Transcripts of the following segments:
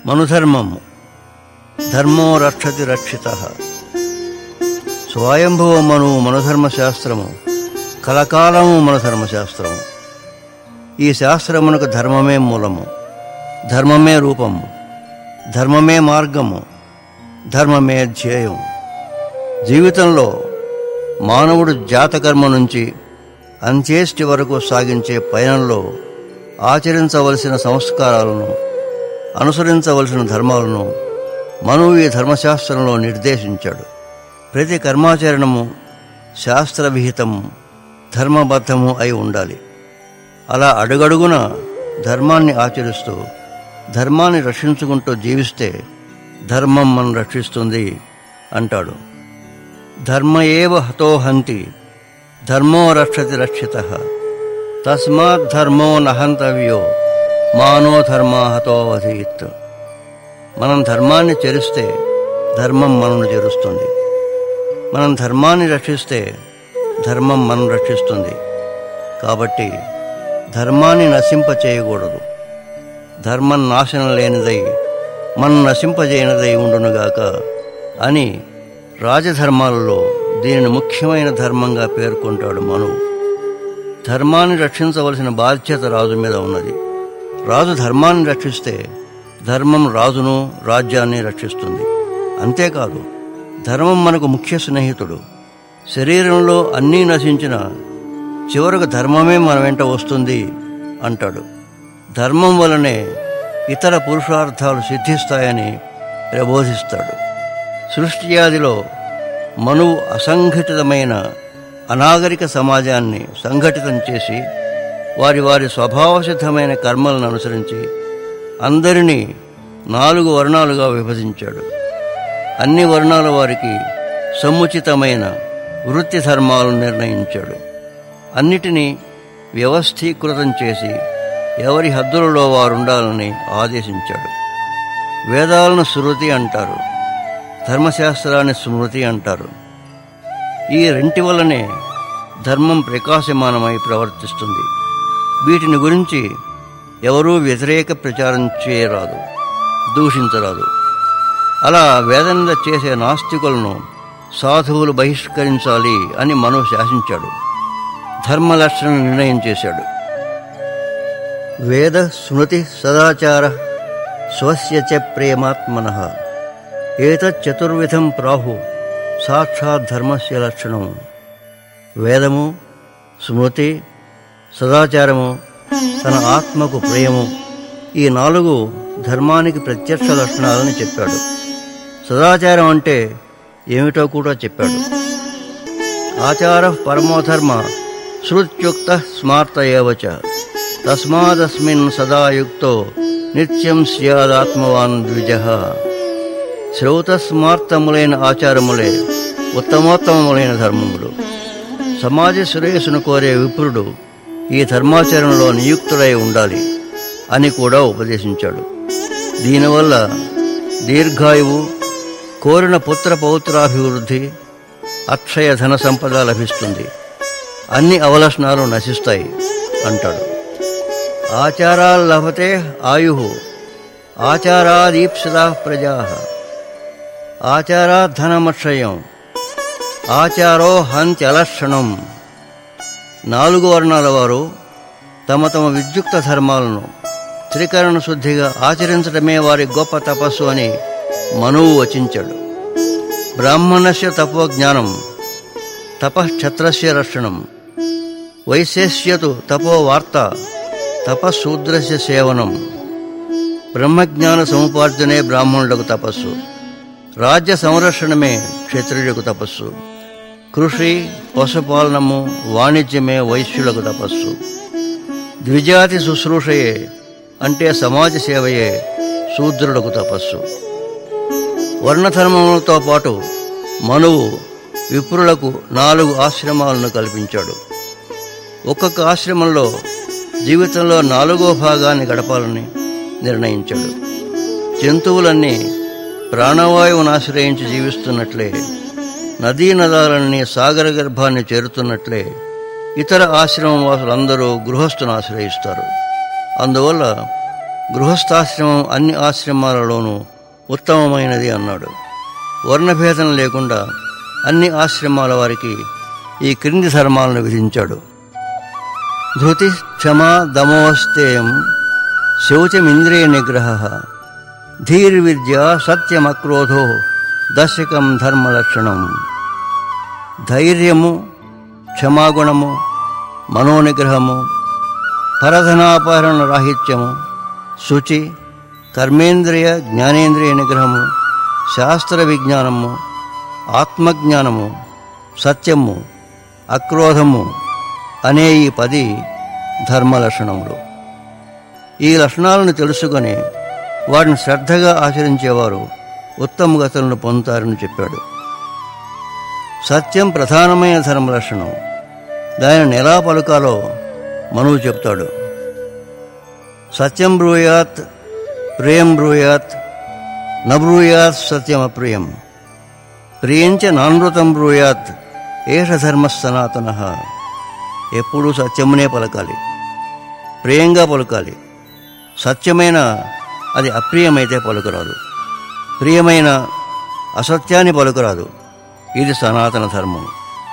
మనుధర్మము ధర్మో రక్షతి రక్షిత స్వయంభవ మను మనుధర్మశాస్త్రము కలకాలము మనుధర్మశాస్త్రము ఈ శాస్త్రమునకు ధర్మమే మూలము ధర్మమే రూపము ధర్మమే మార్గము ధర్మమే ధ్యేయం జీవితంలో మానవుడు జాతకర్మ నుంచి అంత్యేష్టి వరకు సాగించే పయనంలో ఆచరించవలసిన సంస్కారాలను అనుసరించవలసిన ధర్మాలను మనువు ఈ ధర్మశాస్త్రంలో నిర్దేశించాడు ప్రతి కర్మాచరణము శాస్త్రవిహితము ధర్మబద్ధము అయి ఉండాలి అలా అడుగడుగున ధర్మాన్ని ఆచరిస్తూ ధర్మాన్ని రక్షించుకుంటూ జీవిస్తే ధర్మం మనం రక్షిస్తుంది అంటాడు ధర్మ ఏవ హతో హంతి ధర్మో రక్షతి రక్షిత తస్మాత్ ధర్మో నహంతవ్యో మానో ధర్మ హతోవధీత్ మనం ధర్మాన్ని చెరిస్తే ధర్మం మనను చెరుస్తుంది మనం ధర్మాన్ని రక్షిస్తే ధర్మం మనం రక్షిస్తుంది కాబట్టి ధర్మాన్ని నశింప చేయకూడదు ధర్మం నాశనం లేనిదై మనం నశింపజేయనిదై ఉండునుగాక అని రాజధర్మాలలో దీనిని ముఖ్యమైన ధర్మంగా పేర్కొంటాడు మనువు ధర్మాన్ని రక్షించవలసిన బాధ్యత రాజు మీద ఉన్నది రాజు ధర్మాన్ని రక్షిస్తే ధర్మం రాజును రాజ్యాన్ని రక్షిస్తుంది అంతేకాదు ధర్మం మనకు ముఖ్య స్నేహితుడు శరీరంలో అన్నీ నశించిన చివరకు ధర్మమే మన వెంట వస్తుంది అంటాడు ధర్మం వలనే ఇతర పురుషార్థాలు సిద్ధిస్తాయని ప్రబోధిస్తాడు సృష్టియాదిలో మనువు అసంఘటితమైన అనాగరిక సమాజాన్ని సంఘటితం చేసి వారి వారి స్వభావసిద్ధమైన కర్మలను అనుసరించి అందరినీ నాలుగు వర్ణాలుగా విభజించాడు అన్ని వర్ణాల వారికి సముచితమైన వృత్తి ధర్మాలను నిర్ణయించాడు అన్నిటినీ వ్యవస్థీకృతం చేసి ఎవరి హద్దులలో వారుండాలని ఆదేశించాడు వేదాలను శృతి అంటారు ధర్మశాస్త్రాన్ని స్మృతి అంటారు ఈ రెంటి వల్లనే ధర్మం ప్రకాశమానమై ప్రవర్తిస్తుంది వీటిని గురించి ఎవరూ వ్యతిరేక ప్రచారం చేయరాదు దూషించరాదు అలా వేదనింద చేసే నాస్తికులను సాధువులు బహిష్కరించాలి అని మను శాసించాడు ధర్మలక్షణం నిర్ణయం చేశాడు వేద స్మృతి సదాచార స్వస్య చ ప్రేమాత్మన ఏతచ్చతుర్విధం ప్రాహు సాక్షాత్ ధర్మస్య లక్షణం వేదము స్మృతి సదాచారము తన ఆత్మకు ప్రియము ఈ నాలుగు ధర్మానికి ప్రత్యక్ష లక్షణాలని చెప్పాడు సదాచారం అంటే ఏమిటో కూడా చెప్పాడు ఆచార పరమోధర్మ శృత్యుక్త స్మార్త ఏవచ తస్మాదస్మిన్ సదాయుక్తో నిత్యం స్యాదాత్మవాన్ ద్విజ శ్రౌతస్మార్తములైన ఆచారములే ఉత్తమోత్తమములైన ధర్మములు సమాజ శ్రేయస్సును కోరే విప్రుడు ఈ ధర్మాచరణలో నియుక్తుడై ఉండాలి అని కూడా ఉపదేశించాడు దీనివల్ల దీర్ఘాయువు కోరిన పుత్ర పౌత్రాభివృద్ధి అక్షయ ధన సంపద లభిస్తుంది అన్ని అవలక్షణాలు నశిస్తాయి అంటాడు ఆచారాలు లభతే ఆయు ఆచారాదీప్సదా ప్రజా ఆచారాత్ ధనమక్షయం ఆచారో హంత్యలక్షణం నాలుగు వర్ణాల వారు తమ తమ విద్యుక్త ధర్మాలను త్రికరణ శుద్ధిగా ఆచరించడమే వారి గొప్ప తపస్సు అని మనువు వచించాడు బ్రాహ్మణస్య తపోజ్ఞానం తపశ్చత్రస్య రక్షణం వైశేష్యతు తపో వార్త తపశూద్రస్య సేవనం బ్రహ్మజ్ఞాన సముపార్జనే బ్రాహ్మణులకు తపస్సు రాజ్య సంరక్షణమే క్షత్రియులకు తపస్సు కృషి పశుపాలనము వాణిజ్యమే వైశ్యులకు తపస్సు ద్విజాతి శుశ్రూషయే అంటే సమాజ సేవయే శూద్రులకు తపస్సు వర్ణధర్మములతో పాటు మనువు విప్రులకు నాలుగు ఆశ్రమాలను కల్పించాడు ఒక్కొక్క ఆశ్రమంలో జీవితంలో నాలుగో భాగాన్ని గడపాలని నిర్ణయించాడు జంతువులన్నీ ప్రాణవాయువును ఆశ్రయించి జీవిస్తున్నట్లే నదీ నదాలన్నీ సాగర గర్భాన్ని చేరుతున్నట్లే ఇతర ఆశ్రమం వాసులందరూ గృహస్థును ఆశ్రయిస్తారు అందువల్ల గృహస్థాశ్రమం అన్ని ఆశ్రమాలలోనూ ఉత్తమమైనది అన్నాడు వర్ణభేదం లేకుండా అన్ని ఆశ్రమాల వారికి ఈ క్రింది ధర్మాలను విధించాడు ధృతి క్షమా దమోస్తేయం శౌచమింద్రియ నిగ్రహ ధీర్విద్య సత్యమక్రోధో దశకం ధర్మలక్షణం ధైర్యము క్షమాగుణము మనోనిగ్రహము పరధనాపహరణ రాహిత్యము శుచి కర్మేంద్రియ జ్ఞానేంద్రియ నిగ్రహము శాస్త్ర విజ్ఞానము ఆత్మజ్ఞానము సత్యము అక్రోధము అనే ఈ పది ధర్మలక్షణములు ఈ లక్షణాలను తెలుసుకొని వాటిని శ్రద్ధగా ఆచరించేవారు ఉత్తమ గతులను పొందుతారని చెప్పాడు సత్యం ప్రధానమైన ధర్మలక్షణం దానిని ఎలా పలుకాలో మనువు చెప్తాడు సత్యం బ్రూయాత్ ప్రియం బ్రూయాత్ నబ్రూయాత్ సత్యమప్రియం ప్రియంచ నానృతం బ్రూయాత్ ఏష ధర్మ సనాతన ఎప్పుడూ సత్యమునే పలకాలి ప్రియంగా పలుకాలి సత్యమైన అది అప్రియమైతే పలుకురాదు ప్రియమైన అసత్యాన్ని పలుకురాదు ఇది సనాతన ధర్మం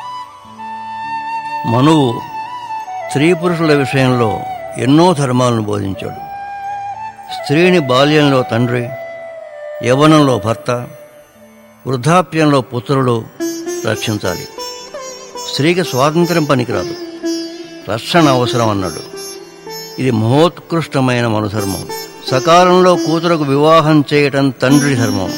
మనువు స్త్రీ పురుషుల విషయంలో ఎన్నో ధర్మాలను బోధించాడు స్త్రీని బాల్యంలో తండ్రి యవ్వనంలో భర్త వృద్ధాప్యంలో పుత్రుడు రక్షించాలి స్త్రీకి స్వాతంత్ర్యం పనికిరాదు రక్షణ అవసరం అన్నాడు ఇది మహోత్కృష్టమైన మనుధర్మం సకాలంలో కూతురకు వివాహం చేయటం తండ్రి ధర్మం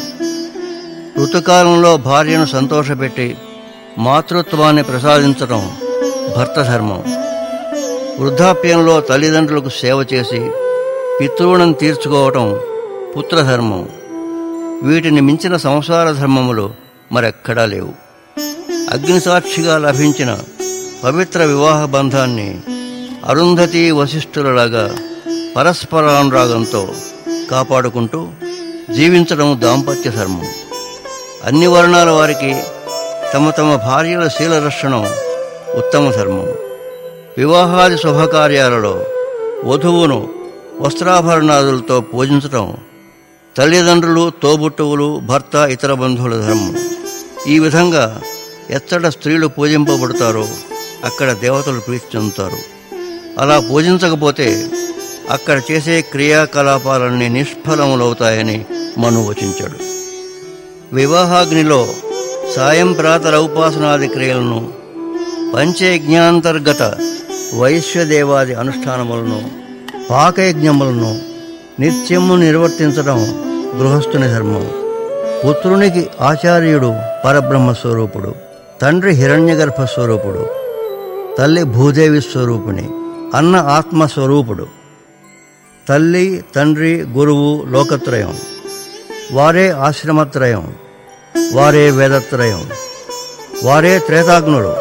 ఋతుకాలంలో భార్యను సంతోషపెట్టి మాతృత్వాన్ని ప్రసాదించటం భర్త ధర్మం వృద్ధాప్యంలో తల్లిదండ్రులకు సేవ చేసి పితృణం తీర్చుకోవటం పుత్రధర్మం వీటిని మించిన సంసార ధర్మములు మరెక్కడా లేవు అగ్నిసాక్షిగా లభించిన పవిత్ర వివాహ బంధాన్ని అరుంధతి వశిష్ఠులలాగా పరస్పరానురాగంతో కాపాడుకుంటూ జీవించడం దాంపత్య ధర్మం అన్ని వర్ణాల వారికి తమ తమ భార్యల శీలరక్షణం ఉత్తమ ధర్మం వివాహాది శుభకార్యాలలో వధువును వస్త్రాభరణాదులతో పూజించటం తల్లిదండ్రులు తోబుట్టువులు భర్త ఇతర బంధువుల ధర్మం ఈ విధంగా ఎచ్చట స్త్రీలు పూజింపబడతారో అక్కడ దేవతలు ప్రీతి చెందుతారు అలా పూజించకపోతే అక్కడ చేసే క్రియాకలాపాలన్నీ నిష్ఫలములవుతాయని మను వచించాడు వివాహాగ్నిలో సాయం ప్రాతర ఉపాసనాది క్రియలను పంచయజ్ఞాంతర్గత వైశ్యదేవాది అనుష్ఠానములను పాకయజ్ఞములను నిత్యము నిర్వర్తించడం గృహస్థుని ధర్మం పుత్రునికి ఆచార్యుడు పరబ్రహ్మ స్వరూపుడు తండ్రి హిరణ్యగర్భ స్వరూపుడు తల్లి భూదేవి స్వరూపిణి అన్న ఆత్మస్వరూపుడు తల్లి తండ్రి గురువు లోకత్రయం వారే ఆశ్రమత్రయం వారే వేదత్రయం వారే త్రేతాగ్నుడు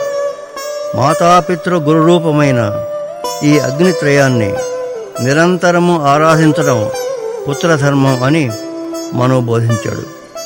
మాతాపితృ గురురూపమైన ఈ అగ్నిత్రయాన్ని నిరంతరము ఆరాధించడం పుత్రధర్మం అని మనో బోధించాడు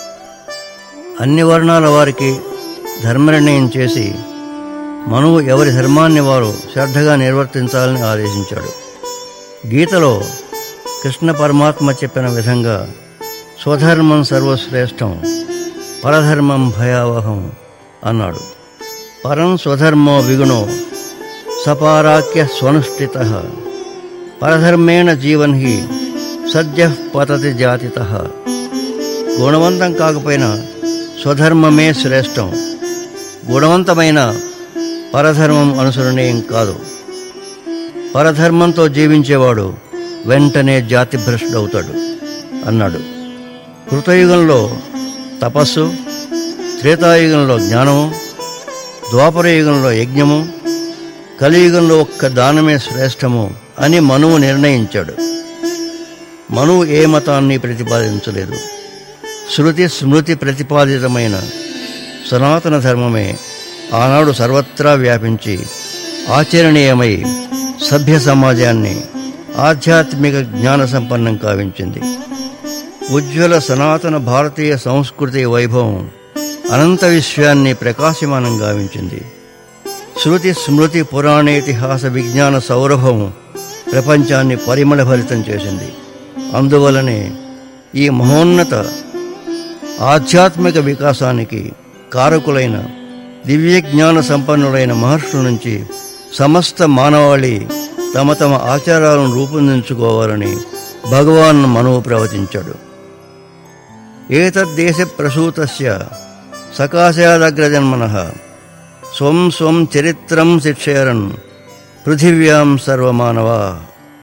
అన్ని వర్ణాల వారికి ధర్మనిర్ణయం చేసి మనువు ఎవరి ధర్మాన్ని వారు శ్రద్ధగా నిర్వర్తించాలని ఆదేశించాడు గీతలో కృష్ణ పరమాత్మ చెప్పిన విధంగా స్వధర్మం సర్వశ్రేష్టం పరధర్మం భయావహం అన్నాడు పరం స్వధర్మో విగుణో సపారాక్య స్వనుష్ఠిత పరధర్మేణ జీవన్ హి సద్య పతతి జాతిత గుణవంతం కాకపోయినా స్వధర్మమే శ్రేష్టం గుణవంతమైన పరధర్మం అనుసరణీయం కాదు పరధర్మంతో జీవించేవాడు వెంటనే జాతి భ్రష్టుడవుతాడు అన్నాడు కృతయుగంలో తపస్సు త్రేతాయుగంలో జ్ఞానము ద్వాపరయుగంలో యజ్ఞము కలియుగంలో ఒక్క దానమే శ్రేష్టము అని మనువు నిర్ణయించాడు మనువు ఏ మతాన్ని ప్రతిపాదించలేదు శృతి స్మృతి ప్రతిపాదితమైన సనాతన ధర్మమే ఆనాడు సర్వత్రా వ్యాపించి ఆచరణీయమై సభ్య సమాజాన్ని ఆధ్యాత్మిక జ్ఞాన సంపన్నం కావించింది ఉజ్వల సనాతన భారతీయ సంస్కృతి వైభవం అనంత విశ్వాన్ని ప్రకాశమానం గావించింది శృతి స్మృతి పురాణేతిహాస విజ్ఞాన సౌరభం ప్రపంచాన్ని పరిమళభరితం చేసింది అందువలనే ఈ మహోన్నత ఆధ్యాత్మిక వికాసానికి కారకులైన దివ్యజ్ఞాన సంపన్నులైన మహర్షుల నుంచి సమస్త మానవాళి తమ తమ ఆచారాలను రూపొందించుకోవాలని భగవాన్ మనువు ప్రవచించాడు ఏతద్దేశ ప్రసూతస్య సకాశాదగ్రజన్మన స్వం స్వం చరిత్రం శిక్షయరన్ పృథివ్యాం సర్వమానవా